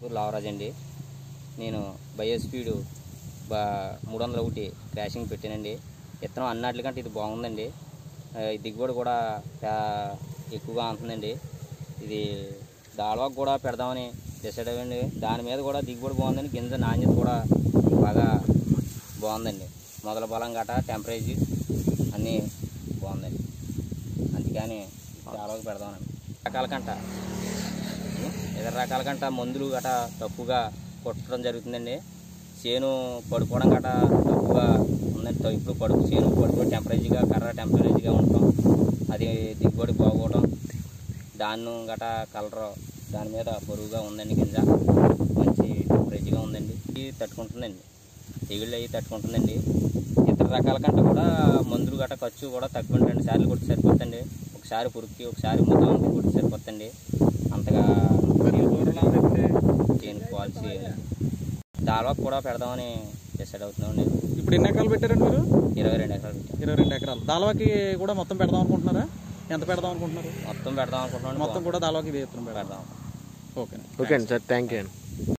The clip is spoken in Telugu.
లావరాజ్ అండి నేను బయోస్పీడు బా మూడు వందల ఒకటి క్రాషింగ్ పెట్టానండి విత్తనం అన్నట్లకంటే ఇది బాగుందండి ఆ, ఈ దిగుబడి కూడా పా- ఎక్కువగా ఉంటుందండి ఇది దాళవాకు కూడా పెడదామని డిసైడ్ అవ్వండి దాని మీద కూడా దిగుబడి బాగుందండి గింజ నాణ్యత కూడా బాగా బాగుందండి మొదల బలం గట టెంపరేచర్ అన్నీ బాగుందండి అందుకని దాళవాకు పెడదామని రకాల కంట ఇతర రకాల కంట మందులు గట తక్కువగా కొట్టడం జరుగుతుందండి చేను పడుకోవడం గట తక్కువగా ఉందండి త- ఇప్పుడు పడుకు చేను పడుకో టెంపరేచర్గా కర్ర టెంపరేచర్గా ఉండటం అది దిగుబడి బాగోవడం దాన్ని గట కలర్ దాని మీద పొరుగుగా ఉందండి గింజ మంచి టెంపరేచర్గా ఉందండి ఇది తట్టుకుంటుందండి తెగుళ్ళు అవి తట్టుకుంటుందండి ఇతర రకాల కంటే కూడా మందులు గట్ట ఖర్చు కూడా తక్కువ రెండు సార్లు కొట్టి సరిపోతుంది ఒకసారి పురుగుకి ఒకసారి మొత్తం కొట్టి సరిపోతుంది అంతగా చేను పాలసీ దాల్వాకు కూడా పెడదామని డిసైడ్ అవుతున్నామండి ఇప్పుడు ఎన్ని ఎకరాలు పెట్టారండి మీరు ఇరవై రెండు ఎకరాలు పెట్టాం ఇరవై రెండు ఎకరాలు దాల్వాకి కూడా మొత్తం పెడదాం అనుకుంటున్నారా ఎంత పెడదాం అనుకుంటున్నారు మొత్తం పెడదాం అనుకుంటున్నాం మొత్తం కూడా దాల్వాకి ఇది విత్తనం పెడదాం పెడదాం ఓకే ఓకే అండి సార్ థ్యాంక్ యూ అండి